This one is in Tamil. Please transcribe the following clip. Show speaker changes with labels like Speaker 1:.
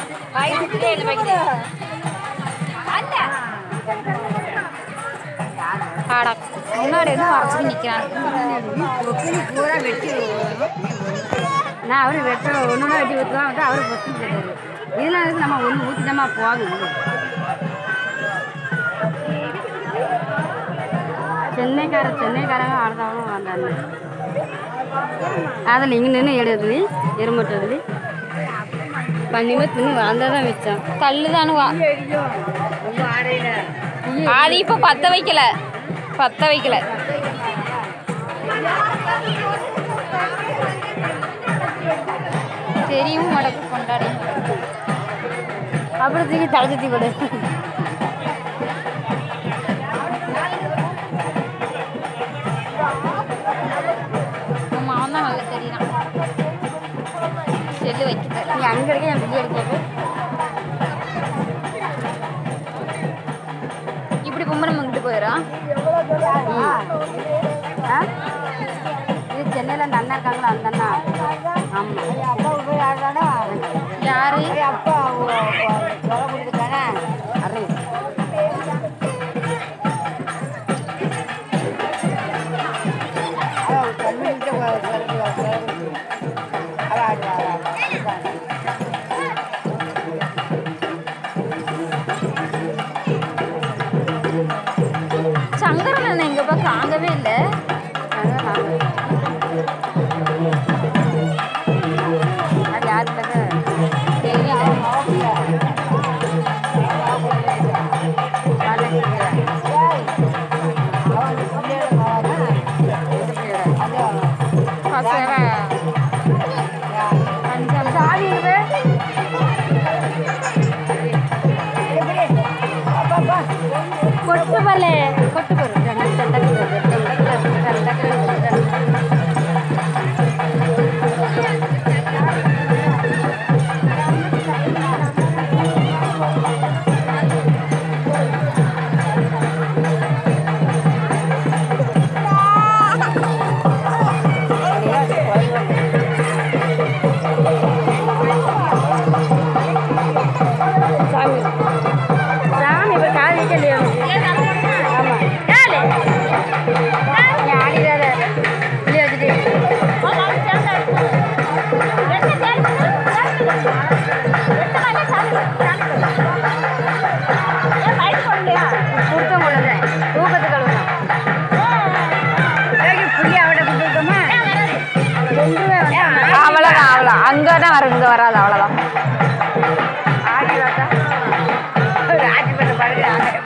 Speaker 1: ஆடா முன்னாடி வந்து மறைச்சிட்டு நிற்கிறான்
Speaker 2: பூரா வெட்டி நான் அவரு வெட்ட ஒன்று வெட்டி ஊற்றுவான் வந்து அவரு ஃபஸ்ட்டு கேட்டாரு இதெல்லாம் எதுக்கு நம்ம ஒன்று ஊற்றிட்டோமா போகுது சென்னைக்கார சென்னைக்காரங்க ஆடுறவங்க வந்தாங்க அதில் இங்கே நின்று எடுத்து எருமட்டது பண்ணிமே தின்னு வந்தால் மிச்சம்
Speaker 1: கல்லு தானுவா அது இப்போ பத்த வைக்கல பத்த வைக்கல தெரியும் மடக்கு கொண்டாடி
Speaker 2: அப்புறம் தூக்கி தலை சுற்றி கொடு
Speaker 1: ஆமா அவன் தான் நல்லா தெரியறான் செல்லு வைக்க
Speaker 2: நீ அங்கே இருக்க என் பிள்ளை எடுக்க
Speaker 1: இப்படி பொம்பளை இங்கிட்டு போயிடும்
Speaker 2: ஆ இது சென்னையில் அந்த அண்ணா இருக்காங்களா அந்த அண்ணா ஆமாம்
Speaker 1: யாரு
Speaker 2: அரவிந்த்
Speaker 1: சங்கரன் அண்ணன் எங்க பக்கம் காங்கவே இல்லை
Speaker 2: அதான் நாங்கள் அது யாரு பிள்ளைங்க
Speaker 1: தெரியல பசங்க அஞ்சாம் சாவி
Speaker 2: கொட்டு பல்லே கொட்டு போரு ரெண்டு தண்டக்கு சாமி சாமி இப்போ கால் வைக்கலையா ஆமாம் நீ ஆடிடாத வெளியே வச்சுட்டு கொடுத்த முடியல தூக்கத்து கழுவணும் புள்ளி அவட கொடுத்துருக்கோமா கொண்டுவே வேண்டாம்
Speaker 1: அவ்வளோதான் அவ்வளோ அங்கே தான் வரும் இங்கே வராது அவ்வளோதான்
Speaker 2: ஆடி பார்த்தா ஆடி பண்ண பாருங்க